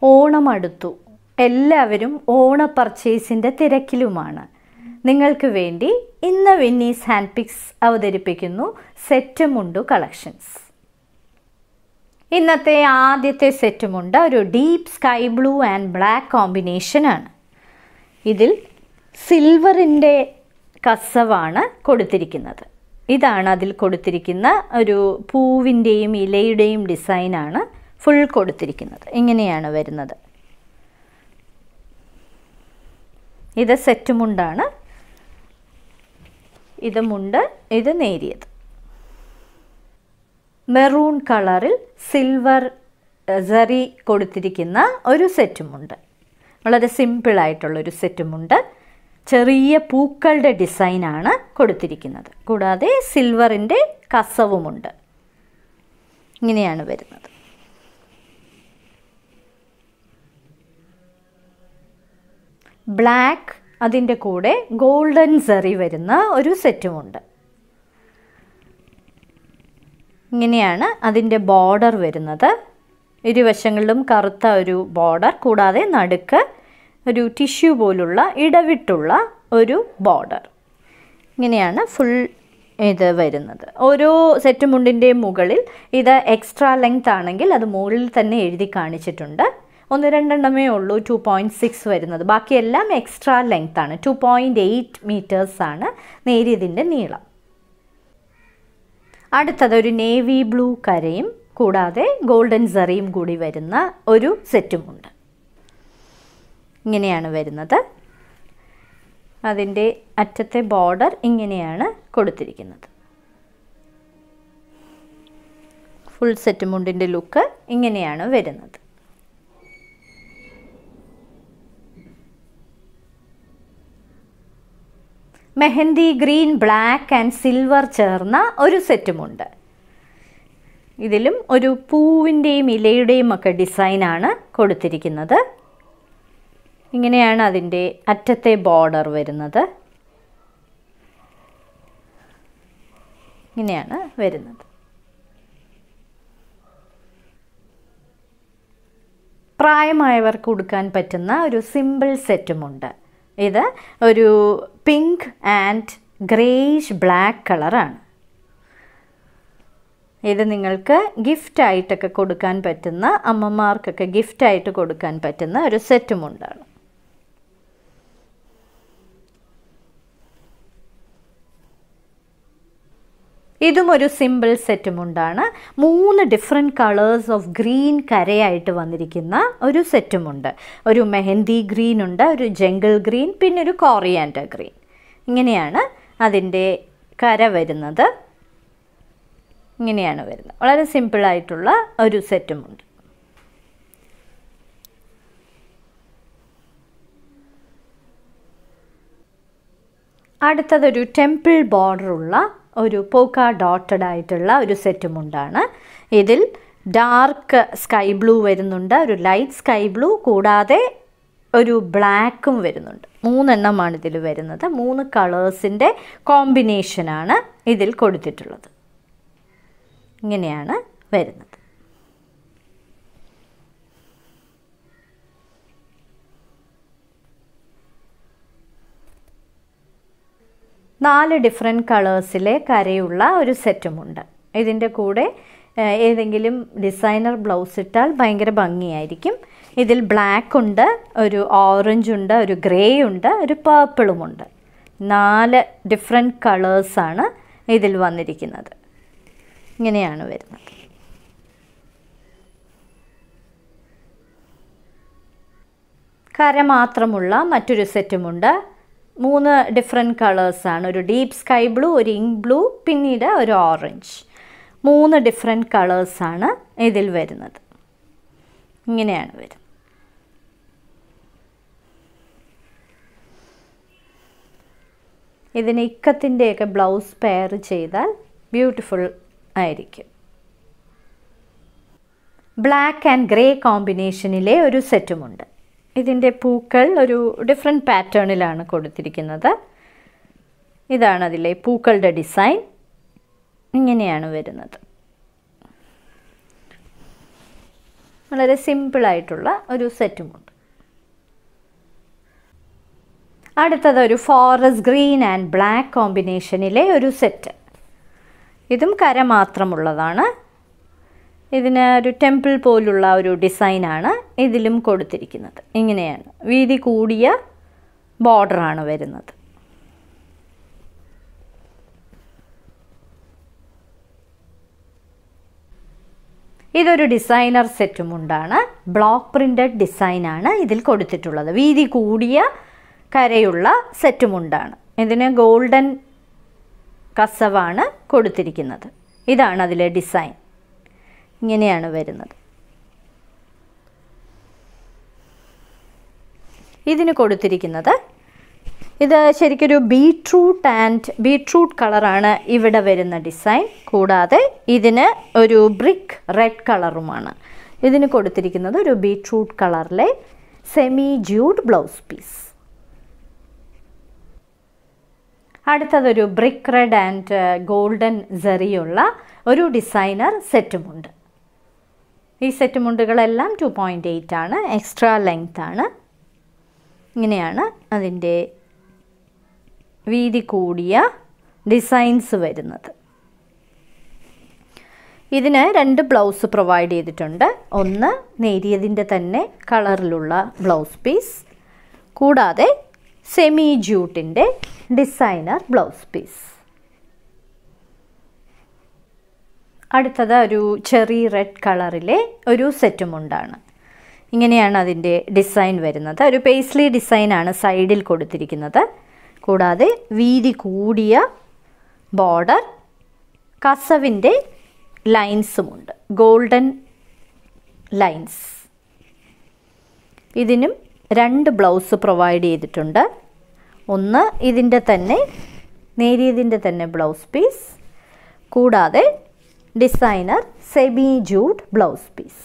ഓണം അടുത്തു എല്ലാവരും ഓണ പർച്ചേസിൻ്റെ തിരക്കിലുമാണ് നിങ്ങൾക്ക് വേണ്ടി ഇന്ന് വിന്നീസ് ഹാൻഡ് പിക്സ് അവതരിപ്പിക്കുന്നു സെറ്റ് മുണ്ടു കളക്ഷൻസ് ഇന്നത്തെ ആദ്യത്തെ സെറ്റ് മുണ്ട് ഒരു deep sky blue and black കോമ്പിനേഷനാണ് ഇതിൽ സിൽവറിൻ്റെ കസവാണ് കൊടുത്തിരിക്കുന്നത് ഇതാണ് അതിൽ കൊടുത്തിരിക്കുന്ന ഒരു പൂവിൻ്റെയും ഇലയുടെയും ഡിസൈനാണ് ഫുൾ കൊടുത്തിരിക്കുന്നത് ഇങ്ങനെയാണ് വരുന്നത് ഇത് സെറ്റ് മുണ്ടാണ് ഇത് മുണ്ട് ഇത് നേരിയത് മെറൂൺ കളറിൽ സിൽവർ സെറി കൊടുത്തിരിക്കുന്ന ഒരു സെറ്റുമുണ്ട് വളരെ സിമ്പിളായിട്ടുള്ളൊരു സെറ്റുമുണ്ട് ചെറിയ പൂക്കളുടെ ഡിസൈനാണ് കൊടുത്തിരിക്കുന്നത് കൂടാതെ സിൽവറിൻ്റെ കസവുമുണ്ട് ഇങ്ങനെയാണ് വരുന്നത് ബ്ലാക്ക് അതിൻ്റെ കൂടെ ഗോൾഡൻ സെറി വരുന്ന ഒരു സെറ്റുമുണ്ട് ഇങ്ങനെയാണ് അതിൻ്റെ ബോർഡർ വരുന്നത് ഇരുവശങ്ങളിലും കറുത്ത ഒരു ബോർഡർ കൂടാതെ നടുക്ക് ഒരു ടിഷ്യൂ പോലുള്ള ഇടവിട്ടുള്ള ഒരു ബോർഡർ ഇങ്ങനെയാണ് ഫുൾ ഇത് വരുന്നത് ഓരോ സെറ്റ് മുണ്ടിൻ്റെ മുകളിൽ ഇത് എക്സ്ട്രാ ലെങ്ത് ആണെങ്കിൽ അത് മുകളിൽ തന്നെ എഴുതി കാണിച്ചിട്ടുണ്ട് ഒന്ന് രണ്ടെണ്ണമേ ഉള്ളൂ ടു പോയിൻറ്റ് സിക്സ് വരുന്നത് ബാക്കിയെല്ലാം എക്സ്ട്രാ ലെങ്ത് ആണ് ടു പോയിൻറ്റ് എയ്റ്റ് മീറ്റേഴ്സ് ആണ് നേരിയതിൻ്റെ നീളം അടുത്തത് ഒരു നേവി ബ്ലൂ കരയും കൂടാതെ ഗോൾഡൻ സെറിയും കൂടി വരുന്ന ഒരു സെറ്റുമുണ്ട് ഇങ്ങനെയാണ് വരുന്നത് അതിൻ്റെ അറ്റത്തെ ബോർഡർ ഇങ്ങനെയാണ് കൊടുത്തിരിക്കുന്നത് ഫുൾ സെറ്റ് മുണ്ടിൻ്റെ ലുക്ക് ഇങ്ങനെയാണ് വരുന്നത് mehendi green black and silver ചേർന്ന ഒരു സെറ്റുമുണ്ട് ഇതിലും ഒരു പൂവിൻ്റെയും ഇലയുടെയും ഒക്കെ ഡിസൈനാണ് കൊടുത്തിരിക്കുന്നത് ഇങ്ങനെയാണ് അതിൻ്റെ അറ്റത്തെ ബോർഡർ വരുന്നത് ഇങ്ങനെയാണ് വരുന്നത് പ്രായമായവർക്ക് കൊടുക്കാൻ പറ്റുന്ന ഒരു സിമ്പിൾ സെറ്റുമുണ്ട് ഇത് ഒരു പിങ്ക് ആൻഡ് ഗ്രേഷ് ബ്ലാക്ക് കളറാണ് ഇത് നിങ്ങൾക്ക് ഗിഫ്റ്റായിട്ടൊക്കെ കൊടുക്കാൻ പറ്റുന്ന അമ്മമാർക്കൊക്കെ ഗിഫ്റ്റായിട്ട് കൊടുക്കാൻ പറ്റുന്ന ഒരു സെറ്റുമുണ്ടാണ് ഇതും ഒരു സിമ്പിൾ സെറ്റുമുണ്ടാണ് മൂന്ന് ഡിഫറെൻറ്റ് കളേഴ്സ് ഓഫ് ഗ്രീൻ കരയായിട്ട് വന്നിരിക്കുന്ന ഒരു സെറ്റുമുണ്ട് ഒരു മെഹന്തി ഗ്രീൻ ഉണ്ട് ഒരു ജംഗിൾ ഗ്രീൻ പിന്നെ ഒരു കോറിയാൻഡർ ഗ്രീൻ ഇങ്ങനെയാണ് അതിൻ്റെ കര വരുന്നത് ഇങ്ങനെയാണ് വരുന്നത് വളരെ സിമ്പിളായിട്ടുള്ള ഒരു സെറ്റുമുണ്ട് അടുത്തതൊരു ടെമ്പിൾ ബോർഡറുള്ള ഒരു പോക്ക ഡോട്ടഡ് ആയിട്ടുള്ള ഒരു സെറ്റുമുണ്ടാണ് ഇതിൽ ഡാർക്ക് സ്കൈ ബ്ലൂ വരുന്നുണ്ട് ഒരു ലൈറ്റ് സ്കൈ ബ്ലൂ കൂടാതെ ഒരു ബ്ലാക്കും വരുന്നുണ്ട് മൂന്നെണ്ണമാണ് ഇതിൽ വരുന്നത് മൂന്ന് കളേഴ്സിൻ്റെ കോമ്പിനേഷനാണ് ഇതിൽ കൊടുത്തിട്ടുള്ളത് ഇങ്ങനെയാണ് വരുന്നത് നാല് ഡിഫറെൻറ്റ് കളേഴ്സിലെ കരയുള്ള ഒരു സെറ്റുമുണ്ട് ഇതിൻ്റെ കൂടെ ഏതെങ്കിലും ഡിസൈനർ ബ്ലൗസ് ഇട്ടാൽ ഭയങ്കര ഭംഗിയായിരിക്കും ഇതിൽ ബ്ലാക്ക് ഉണ്ട് ഒരു ഓറഞ്ച് ഉണ്ട് ഒരു ഗ്രേ ഉണ്ട് ഒരു പേർപ്പിളുമുണ്ട് നാല് ഡിഫറെൻറ്റ് കളേഴ്സാണ് ഇതിൽ വന്നിരിക്കുന്നത് ഇങ്ങനെയാണ് വരുന്നത് കര മാത്രമുള്ള മറ്റൊരു സെറ്റുമുണ്ട് മൂന്ന് ഡിഫറെൻറ്റ് കളേഴ്സാണ് ഒരു ഡീപ്പ് സ്കൈ ബ്ലൂ ഒരു ഇങ്ക് ബ്ലൂ പിന്നീട് ഒരു ഓറഞ്ച് മൂന്ന് ഡിഫറെൻറ്റ് കളേഴ്സാണ് ഇതിൽ വരുന്നത് ഇങ്ങനെയാണ് വരുന്നത് ഇതിന് ഇക്കത്തിൻ്റെയൊക്കെ ബ്ലൗസ് പെയർ ചെയ്താൽ ബ്യൂട്ടിഫുൾ ആയിരിക്കും ബ്ലാക്ക് ആൻഡ് ഗ്രേ കോമ്പിനേഷനിലെ ഒരു സെറ്റുമുണ്ട് ഇതിൻ്റെ പൂക്കൾ ഒരു ഡിഫറെൻറ്റ് പാറ്റേണിലാണ് കൊടുത്തിരിക്കുന്നത് ഇതാണ് അതിലെ പൂക്കളുടെ ഡിസൈൻ ഇങ്ങനെയാണ് വരുന്നത് വളരെ സിമ്പിളായിട്ടുള്ള ഒരു സെറ്റുമുണ്ട് അടുത്തത് ഒരു ഫോറസ്റ്റ് ഗ്രീൻ ആൻഡ് ബ്ലാക്ക് കോമ്പിനേഷനിലെ ഒരു സെറ്റ് ഇതും കര മാത്രമുള്ളതാണ് ഇതിന് ഒരു ടെമ്പിൾ പോലുള്ള ഒരു ഡിസൈനാണ് ഇതിലും കൊടുത്തിരിക്കുന്നത് ഇങ്ങനെയാണ് വീതി കൂടിയ ബോർഡറാണ് വരുന്നത് ഇതൊരു ഡിസൈനർ സെറ്റും ഉണ്ടാണ് ബ്ലോക്ക് പ്രിൻറ്റഡ് ഡിസൈനാണ് ഇതിൽ കൊടുത്തിട്ടുള്ളത് വീതി കൂടിയ കരയുള്ള സെറ്റുമുണ്ടാണ് ഇതിന് ഗോൾഡൻ കസവാണ് കൊടുത്തിരിക്കുന്നത് ഇതാണ് അതിലെ ഡിസൈൻ ഇങ്ങനെയാണ് വരുന്നത് ഇതിന് കൊടുത്തിരിക്കുന്നത് ഇത് ശരിക്കൊരു ബീട്രൂട്ട് ആൻഡ് ബീട്രൂട്ട് കളറാണ് ഇവിടെ വരുന്ന ഡിസൈൻ കൂടാതെ ഇതിന് ഒരു ബ്രിക്ക് റെഡ് കളറുമാണ് ഇതിന് കൊടുത്തിരിക്കുന്നത് ഒരു ബീട്രൂട്ട് കളറിലെ സെമി ജൂഡ് ബ്ലൗസ് പീസ് അടുത്തതൊരു ബ്രിക്ക് റെഡ് ആൻഡ് ഗോൾഡൻ സെറിയുള്ള ഒരു ഡിസൈനർ സെറ്റുമുണ്ട് ഈ സെറ്റ് മുണ്ടുകളെല്ലാം ടു പോയിൻ്റ് എയ്റ്റ് ആണ് എക്സ്ട്രാ ലെങ്ത് ആണ് ഇങ്ങനെയാണ് അതിൻ്റെ വീതി കൂടിയ ഡിസൈൻസ് വരുന്നത് ഇതിന് രണ്ട് ബ്ലൗസ് പ്രൊവൈഡ് ചെയ്തിട്ടുണ്ട് ഒന്ന് നേരിയതിൻ്റെ തന്നെ കളറിലുള്ള ബ്ലൗസ് പീസ് കൂടാതെ സെമി ജൂട്ടിൻ്റെ ഡിസൈനർ ബ്ലൗസ് പീസ് അടുത്തത് ഒരു ചെറി റെഡ് കളറിലെ ഒരു സെറ്റുമുണ്ടാണ് ഇങ്ങനെയാണ് അതിൻ്റെ ഡിസൈൻ വരുന്നത് ഒരു പേസ്ലി ഡിസൈനാണ് സൈഡിൽ കൊടുത്തിരിക്കുന്നത് കൂടാതെ വീതി കൂടിയ ബോർഡർ കസവിൻ്റെ ലൈൻസുമുണ്ട് ഗോൾഡൻ ലൈൻസ് ഇതിനും രണ്ട് ബ്ലൗസ് പ്രൊവൈഡ് ചെയ്തിട്ടുണ്ട് ഒന്ന് ഇതിൻ്റെ തന്നെ നേരിയതിൻ്റെ തന്നെ ബ്ലൗസ് പീസ് കൂടാതെ designer semi jute blouse piece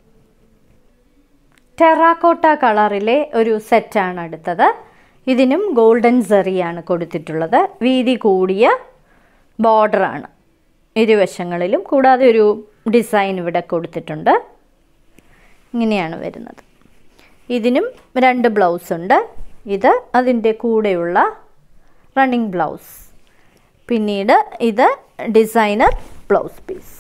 terracotta കളറിലെ ഒരു സെറ്റാണ് അടുത്തത് ഇതിനും ഗോൾഡൻ സെറിയാണ് കൊടുത്തിട്ടുള്ളത് വീതി കൂടിയ ബോർഡറാണ് ഇരുവശങ്ങളിലും കൂടാതെ ഒരു ഡിസൈൻ ഇവിടെ കൊടുത്തിട്ടുണ്ട് ഇങ്ങനെയാണ് വരുന്നത് ഇതിനും രണ്ട് ബ്ലൗസ് ഉണ്ട് ഇത് അതിൻ്റെ കൂടെയുള്ള റണ്ണിങ് ബ്ലൗസ് പിന്നീട് ഇത് ഡിസൈനർ ബ്ലൗസ് പീസ്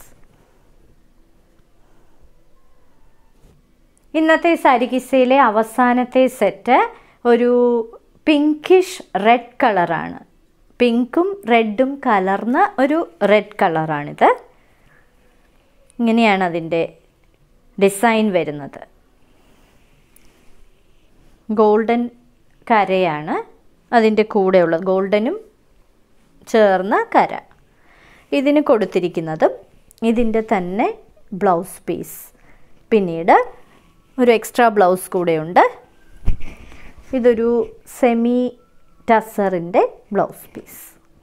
ഇന്നത്തെ സാരി കിസ്സയിലെ അവസാനത്തെ സെറ്റ് ഒരു പിങ്കിഷ് റെഡ് കളറാണ് പിങ്കും റെഡും കലർന്ന ഒരു റെഡ് കളറാണിത് ഇങ്ങനെയാണ് അതിൻ്റെ ഡിസൈൻ വരുന്നത് ഗോൾഡൻ കരയാണ് അതിൻ്റെ കൂടെയുള്ളത് ഗോൾഡനും ചേർന്ന കര ഇതിന് കൊടുത്തിരിക്കുന്നതും ഇതിൻ്റെ തന്നെ ബ്ലൗസ് പീസ് പിന്നീട് ഒരു എക്സ്ട്രാ ബ്ലൗസ് കൂടെയുണ്ട് ഇതൊരു സെമി ടസറിൻ്റെ ബ്ലൗസ് പീസ്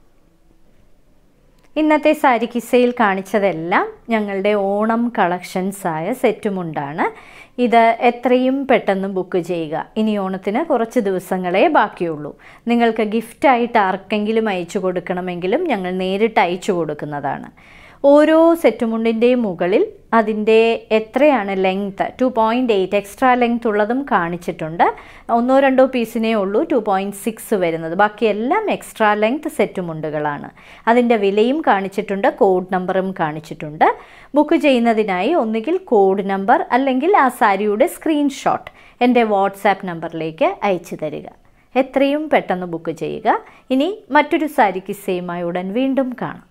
ഇന്നത്തെ സാരി കിസയിൽ കാണിച്ചതെല്ലാം ഞങ്ങളുടെ ഓണം കളക്ഷൻസായ സെറ്റുമുണ്ടാണ് ഇത് എത്രയും പെട്ടെന്ന് ബുക്ക് ചെയ്യുക ഇനി ഓണത്തിന് കുറച്ച് ദിവസങ്ങളേ ബാക്കിയുള്ളൂ നിങ്ങൾക്ക് ഗിഫ്റ്റായിട്ട് ആർക്കെങ്കിലും അയച്ചു കൊടുക്കണമെങ്കിലും ഞങ്ങൾ നേരിട്ട് അയച്ചു കൊടുക്കുന്നതാണ് ഓരോ സെറ്റുമുണ്ടിൻ്റെയും മുകളിൽ അതിൻ്റെ എത്രയാണ് length two point eight extra length ഉള്ളതും കാണിച്ചിട്ടുണ്ട് ഒന്നോ രണ്ടോ പീസിനേ ഉള്ളൂ ടു പോയിൻറ്റ് സിക്സ് വരുന്നത് ബാക്കിയെല്ലാം എക്സ്ട്രാ ലെങ്ത് സെറ്റുമുണ്ടുകളാണ് അതിൻ്റെ വിലയും കാണിച്ചിട്ടുണ്ട് കോഡ് നമ്പറും കാണിച്ചിട്ടുണ്ട് ബുക്ക് ചെയ്യുന്നതിനായി ഒന്നുകിൽ കോഡ് നമ്പർ അല്ലെങ്കിൽ ആ സാരിയുടെ സ്ക്രീൻഷോട്ട് എൻ്റെ വാട്സാപ്പ് നമ്പറിലേക്ക് അയച്ചു തരിക എത്രയും പെട്ടെന്ന് ബുക്ക് ചെയ്യുക ഇനി മറ്റൊരു സാരി കിസ്സയുമായി ഉടൻ വീണ്ടും കാണാം